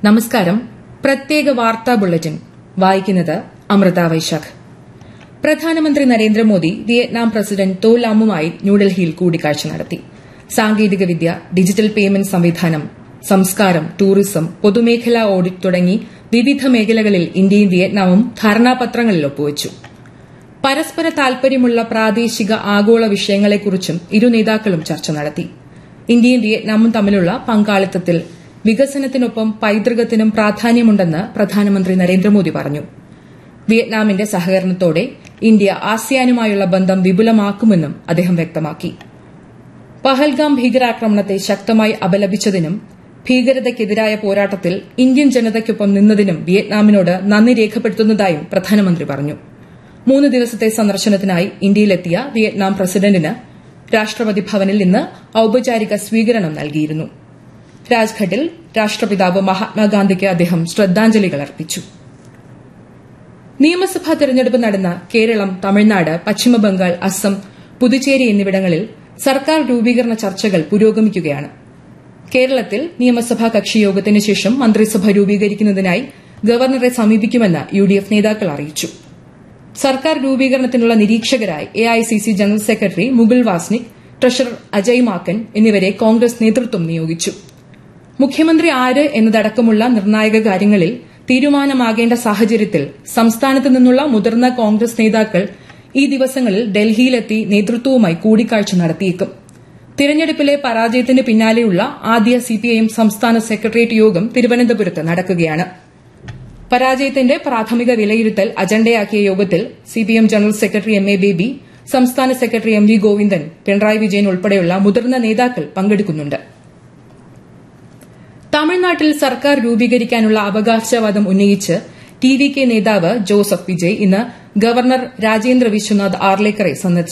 നമസ്കാരം പ്രത്യേക വാർത്താ ബുള്ളറ്റിൻ വായിക്കുന്നത് അമൃത വൈശാഖ് പ്രധാനമന്ത്രി നരേന്ദ്രമോദി വിയറ്റ്നാം പ്രസിഡന്റ് തോ ലാമുമായി ന്യൂഡൽഹിയിൽ കൂടിക്കാഴ്ച നടത്തി സാങ്കേതികവിദ്യ ഡിജിറ്റൽ പേയ്മെന്റ് സംവിധാനം സംസ്കാരം ടൂറിസം പൊതുമേഖലാ ഓഡിറ്റ് തുടങ്ങി വിവിധ മേഖലകളിൽ ഇന്ത്യയും വിയറ്റ്നാമും ധാരണാപത്രങ്ങളിൽ ഒപ്പുവച്ചു പരസ്പര താൽപര്യമുള്ള പ്രാദേശിക ആഗോള വിഷയങ്ങളെക്കുറിച്ചും ഇരു നേതാക്കളും ചർച്ച നടത്തി ഇന്ത്യയും വിയറ്റ്നാമും തമ്മിലുള്ള പങ്കാളിത്തത്തിൽ വികസനത്തിനൊപ്പം പൈതൃകത്തിനും പ്രാധാന്യമുണ്ടെന്ന് പ്രധാനമന്ത്രി നരേന്ദ്രമോദി പറഞ്ഞു വിയറ്റ്നാമിന്റെ സഹകരണത്തോടെ ഇന്ത്യ ആസിയാനുമായുള്ള ബന്ധം വിപുലമാക്കുമെന്നും അദ്ദേഹം വ്യക്തമാക്കി പഹൽഗാം ഭീകരാക്രമണത്തെ ശക്തമായി അപലപിച്ചതിനും ഭീകരതയ്ക്കെതിരായ പോരാട്ടത്തിൽ ഇന്ത്യൻ ജനതയ്ക്കൊപ്പം നിന്നതിനും വിയറ്റ്നാമിനോട് നന്ദി രേഖപ്പെടുത്തുന്നതായും പ്രധാനമന്ത്രി പറഞ്ഞു മൂന്ന് ദിവസത്തെ സന്ദർശനത്തിനായി ഇന്ത്യയിലെത്തിയ വിയറ്റ്നാം പ്രസിഡന്റിന് രാഷ്ട്രപതി ഭവനിൽ ഇന്ന് ഔപചാരിക സ്വീകരണം നൽകിയിരുന്നു രാജ്ഘട്ടിൽ രാഷ്ട്രപിതാവ് മഹാത്മാഗാന്ധിക്ക് അദ്ദേഹം ശ്രദ്ധാഞ്ജലികൾ അർപ്പിച്ചു നിയമസഭാ തെരഞ്ഞെടുപ്പ് നടന്ന കേരളം തമിഴ്നാട് പശ്ചിമബംഗാൾ അസം പുതുച്ചേരി എന്നിവിടങ്ങളിൽ സർക്കാർ രൂപീകരണ ചർച്ചകൾ പുരോഗമിക്കുകയാണ് കേരളത്തിൽ നിയമസഭാ കക്ഷിയോഗത്തിന് ശേഷം മന്ത്രിസഭ രൂപീകരിക്കുന്നതിനായി ഗവർണറെ സമീപിക്കുമെന്ന് യു ഡി എഫ് നേതാക്കൾ അറിയിച്ചു സർക്കാർ രൂപീകരണത്തിനുള്ള നിരീക്ഷകരായി AICC general secretary Mukul Wasnik treasurer Ajay Maken എന്നിവരെ കോൺഗ്രസ് നേതൃത്വം നിയോഗിച്ചു മുഖ്യമന്ത്രി ആര് എന്നതടക്കമുള്ള നിർണായക കാര്യങ്ങളിൽ തീരുമാനമാകേണ്ട സാഹചര്യത്തിൽ സംസ്ഥാനത്ത് നിന്നുള്ള മുതിർന്ന കോൺഗ്രസ് നേതാക്കൾ ഈ ദിവസങ്ങളിൽ ഡൽഹിയിലെത്തി നേതൃത്വവുമായി കൂടിക്കാഴ്ച നടത്തിയേക്കും തിരഞ്ഞെടുപ്പിലെ പരാജയത്തിന് പിന്നാലെയുള്ള ആദ്യ സിപിഐഎം സംസ്ഥാന സെക്രട്ടേറിയറ്റ് യോഗം തിരുവനന്തപുരത്ത് നടക്കുകയാണ് പരാജയത്തിന്റെ പ്രാഥമിക വിലയിരുത്തൽ അജണ്ടയാക്കിയ യോഗത്തിൽ CPM general secretary M A Baby സംസ്ഥാന secretary M V Govindan Pinarayi Vijayan ഉൾപ്പെടെയുള്ള മുതിർന്ന നേതാക്കൾ പങ്കെടുക്കുന്നുണ്ട് തമിഴ്നാട്ടിൽ സർക്കാർ രൂപീകരിക്കാനുള്ള അവകാശവാദം ഉന്നയിച്ച് ടി വി കെ നേതാവ് ജോസഫ് വിജയ് ഇന്ന് ഗവർണർ രാജേന്ദ്ര വിശ്വനാഥ് ആർലേക്കറെ സന്ദർശിച്ചു